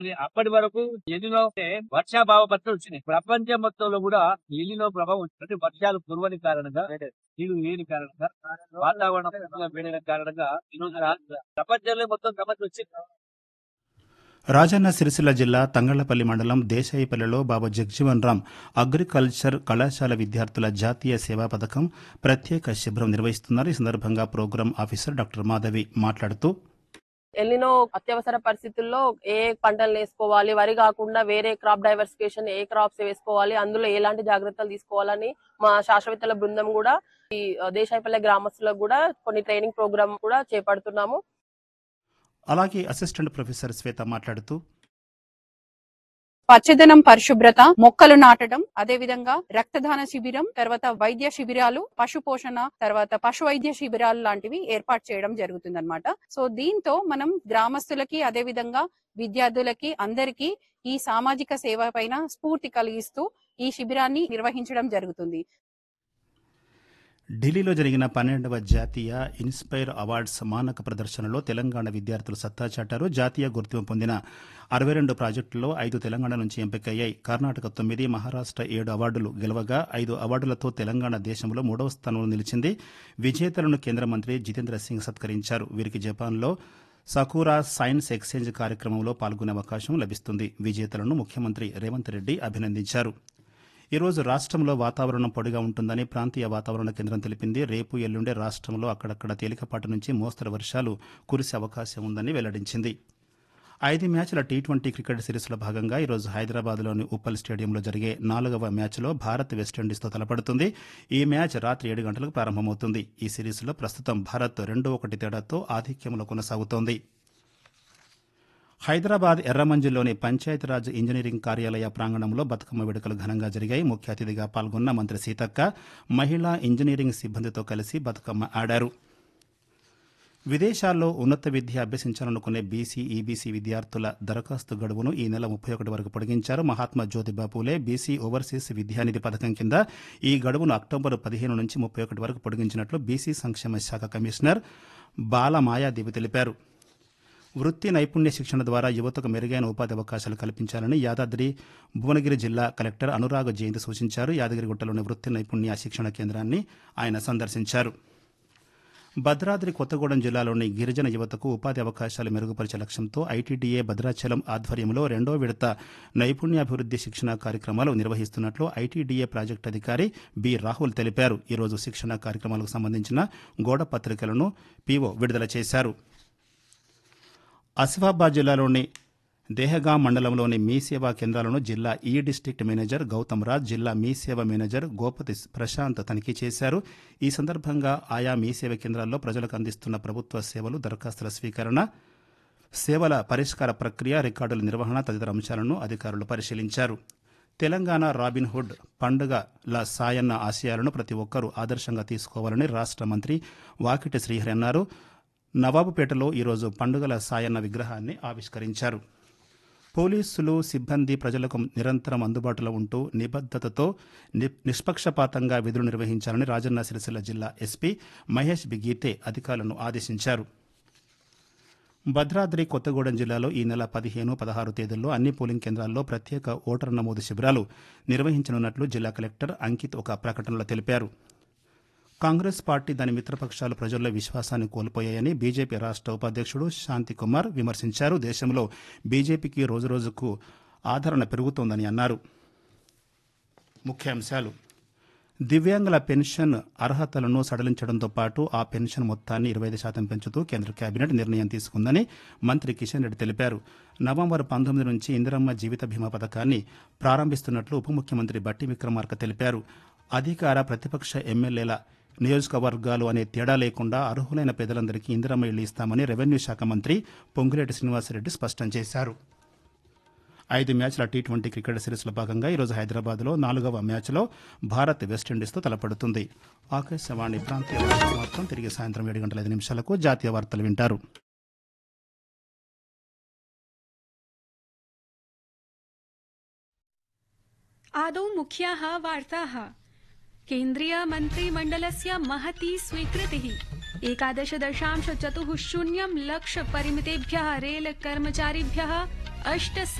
అప్పటి వరకు ఎల్లినో వర్షాభావ పత్రం వచ్చినాయి ప్రపంచం మొత్తంలో కూడా ఎల్లినో ప్రభావం ఉంది. అంటే వర్షాలు కురవని కారణంగా నీళ్లు లేని కారణంగా వాతావరణం పూర్తిగా వేడైన కారణంగా ఈ రోజు రా- ప్రపంచంలో మొత్తం సమస్య వచ్చింది రాజన్న సిరిసిల్ల జిల్లా తంగళ్లపల్లి మండలం దేశాయిపల్లిలో బాబా జగ్జీవన్ రామ్ అగ్రికల్చర్ కళాశాల విద్యార్థుల జాతీయ సేవా పథకం ప్రత్యేక శిబిరం నిర్వహిస్తున్నారు ఈ సందర్భంగా ప్రోగ్రాం ఆఫీసర్ డాక్టర్ మాధవి మాట్లాడుతూ ఎల్లినో అత్యవసర పరిస్థితుల్లో ఏ పంటలు వేసుకోవాలి వరి కాకుండా వేరే క్రాప్ డైవర్సిఫికేషన్ ఏ క్రాప్స్ వేసుకోవాలి అందులో ఎలాంటి జాగ్రత్తలు తీసుకోవాలని మా శాస్త్రవేత్తల బృందం కూడా ఈ దేశాయపల్లె గ్రామస్తులకు కూడా కొన్ని ట్రైనింగ్ ప్రోగ్రామ్ కూడా చేపడుతున్నాము అలాగే అసిస్టెంట్ ప్రొఫెసర్ శ్వేత మాట్లాడుతూ పచ్చదనం పరిశుభ్రత మొక్కలు నాటడం అదే విధంగా రక్తదాన శిబిరం తర్వాత వైద్య శిబిరాలు పశు పోషణ తర్వాత పశు వైద్య శిబిరాలు లాంటివి ఏర్పాటు చేయడం జరుగుతుందన్నమాట సో దీంతో మనం గ్రామస్తులకి అదే విధంగా విద్యార్థులకి అందరికీ ఈ సామాజిక సేవ పైన స్ఫూర్తి కలిగిస్తూ ఈ శిబిరాన్ని నిర్వహించడం జరుగుతుంది ఢిల్లీలో జరిగిన పన్నెండవ జాతీయ ఇన్స్పైర్ అవార్డ్స్ మానక ప్రదర్శనలో తెలంగాణ విద్యార్థులు సత్తా చాటారు జాతీయ గుర్తింపు పొందిన అరవై రెండు ప్రాజెక్టుల్లో ఐదు తెలంగాణ నుంచి ఎంపికయ్యాయి కర్ణాటక తొమ్మిది మహారాష్ట్ర ఏడు అవార్డులు గెలవగా ఐదు అవార్డులతో తెలంగాణ దేశంలో మూడవ స్థానంలో నిలిచింది విజేతలను కేంద్ర మంత్రి జితేంద్ర సింగ్ సత్కరించారు వీరికి జపాన్లో సకూరా సైన్స్ ఎక్స్చేంజ్ కార్యక్రమంలో పాల్గొనే అవకాశం లభిస్తుంది విజేతలను ముఖ్యమంత్రి రేవంత్ రెడ్డి అభినందించారు ఈ రోజు రాష్ట్రంలో వాతావరణం పొడిగా ఉంటుందని ప్రాంతీయ వాతావరణ కేంద్రం తెలిపింది రేపు ఎల్లుండే రాష్ట్రంలో అక్కడక్కడ తేలికపాటి నుంచి మోస్తరు వర్షాలు కురిసే అవకాశం ఉందని వెల్లడించింది ఐదు మ్యాచ్ల టీ ట్వంటీ క్రికెట్ సిరీస్లో భాగంగా ఈరోజు హైదరాబాద్లోని ఉప్పల్ స్టేడియంలో జరిగే నాలుగవ మ్యాచ్లో భారత్ వెస్టిండీస్తో తలపడుతుంది ఈ మ్యాచ్ రాత్రి ఏడు గంటలకు ప్రారంభమవుతుంది ఈ సిరీస్లో ప్రస్తుతం భారత్ రెండు ఒకటి తేడాతో ఆధిక్యంలో కొనసాగుతోంది హైదరాబాద్ ఎర్రమంజిల్లోని పంచాయతీరాజ్ ఇంజనీరింగ్ కార్యాలయ ప్రాంగణంలో బతుకమ్మ వేడుకలు ఘనంగా జరిగాయి ముఖ్య అతిథిగా పాల్గొన్న మంత్రి సీతక్క మహిళా ఇంజనీరింగ్ సిబ్బందితో కలిసి బతుకమ్మ ఆడారు విదేశాల్లో ఉన్నత విద్య అభ్యసించాలనుకునే బీసీ ఈబీసీ విద్యార్థుల దరఖాస్తు గడువును ఈ నెల ముప్పై ఒకటి వరకు పొడిగించారు మహాత్మా జ్యోతిబా పూలే బీసీ ఓవర్సీస్ విద్యానిధి పథకం కింద ఈ గడువును అక్టోబర్ పదిహేను నుంచి ముప్పై ఒకటి వరకు పొడిగించినట్లు బీసీ సంక్షేమ శాఖ కమిషనర్ బాల మాయాదేవి తెలిపారు వృత్తి నైపుణ్య శిక్షణ ద్వారా యువతకు మెరుగైన ఉపాధి అవకాశాలు కల్పించాలని యాదాద్రి భువనగిరి జిల్లా కలెక్టర్ అనురాగ్ జయంతి సూచించారు యాదగిరిగుట్టలోని వృత్తి నైపుణ్య శిక్షణ కేంద్రాన్ని ఆయన సందర్శించారు భద్రాద్రి కొత్తగూడెం జిల్లాలోని గిరిజన యువతకు ఉపాధి అవకాశాలు మెరుగుపరిచే లక్ష్యంతో ఐటీడీఏ భద్రాచలం ఆధ్వర్యంలో రెండో విడత నైపుణ్యాభివృద్ధి శిక్షణ కార్యక్రమాలు నిర్వహిస్తున్నట్లు ఐటీడీఏ ప్రాజెక్టు అధికారి బి రాహుల్ తెలిపారు ఈరోజు శిక్షణ కార్యక్రమాలకు సంబంధించిన గోడ పత్రికలను పీఓ విడుదల చేశారు ఆసిఫాబాద్ జిల్లాలోని దేహగాం మండలంలోని మీ సేవా కేంద్రాలను జిల్లా ఈ డిస్టిక్ట్ మేనేజర్ గౌతమ్ రాజ్ జిల్లా మీ సేవ మేనేజర్ గోపతి ప్రశాంత్ తనిఖీ చేశారు ఈ సందర్భంగా ఆయా మీ సేవ కేంద్రాల్లో ప్రజలకు అందిస్తున్న ప్రభుత్వ సేవలు దరఖాస్తుల స్వీకరణ సేవల పరిష్కార ప్రక్రియ రికార్డుల నిర్వహణ తదితర అంశాలను అధికారులు పరిశీలించారు తెలంగాణ రాబిన్హుడ్ పండుగల సాయన్న ఆశయాలను ప్రతి ఒక్కరూ ఆదర్శంగా తీసుకోవాలని రాష్ట్ర మంత్రి వాకిటి శ్రీహరి అన్నారు నవాబుపేటలో ఈరోజు పండుగల సాయన్న విగ్రహాన్ని ఆవిష్కరించారు పోలీసులు సిబ్బంది ప్రజలకు నిరంతరం అందుబాటులో ఉంటూ నిబద్దతతో ని- నిష్పక్షపాతంగా విధులు నిర్వహించాలని రాజన్న సిరిసిల్ల జిల్లా ఎస్పీ మహేష్ బిగీతే అధికారులను ఆదేశించారు భద్రాద్రి కొత్తగూడెం జిల్లాలో ఈ నెల పదిహేను పదహారు తేదీల్లో అన్ని పోలింగ్ కేంద్రాల్లో ప్రత్యేక ఓటర్ నమోదు శిబిరాలు నిర్వహించనున్నట్లు జిల్లా కలెక్టర్ అంకిత్ ఒక ప్రకటనలో తెలిపారు కాంగ్రెస్ పార్టీ దాని మిత్రపక్షాలు ప్రజల్లో విశ్వాసాన్ని కోల్పోయాయని బీజేపీ రాష్ట్ర ఉపాధ్యక్షుడు శాంతికుమార్ విమర్శించారు దేశంలో బీజేపీకి రోజురోజుకు ఆదరణ పెరుగుతోందని అన్నారు ముఖ్యాంశాలు దివ్యాంగుల పెన్షన్ అర్హతలను సడలించడంతో పాటు ఆ పెన్షన్ మొత్తాన్ని ఇరవై ఐదు శాతం పెంచుతూ కేంద్ర కేబినెట్ నిర్ణయం తీసుకుందని మంత్రి కిషన్ రెడ్డి తెలిపారు నవంబర్ పంతొమ్మిది నుంచి ఇందిరమ్మ జీవిత బీమా పథకాన్ని ప్రారంభిస్తున్నట్లు ఉప ముఖ్యమంత్రి బట్టి విక్రమార్క తెలిపారు అధికార ప్రతిపక్ష ఎమ్మెల్యేల నియోజకవర్గాలు అనే తేడా లేకుండా అర్హులైన పేదలందరికీ ఇందిరమ్మ ఇళ్లు ఇస్తామని రెవెన్యూ శాఖ మంత్రి పొంగులేటి శ్రీనివాసరెడ్డి స్పష్టం చేశారు ఐదు మ్యాచ్ల టీ ట్వంటీ క్రికెట్ సిరీస్లో భాగంగా ఈరోజు హైదరాబాద్లో నాలుగవ మ్యాచ్లో భారత్ వెస్టిండీస్తో తలపడుతుంది ఆకాశవాణి ప్రాంతీయ వార్తలు సమాప్తం తిరిగి సాయంత్రం ఏడు గంటల ఐదు నిమిషాలకు జాతీయ వార్తలు వింటారు आदौ मुख्याः वार्ताः केन्द्रीयमन्त्रिमण्डलस्य महती स्वीकृतिः एकादश दशांश चतुः शून्यं लक्ष परिमितेभ्यः रेल कर्मचारिभ्यः अष्ट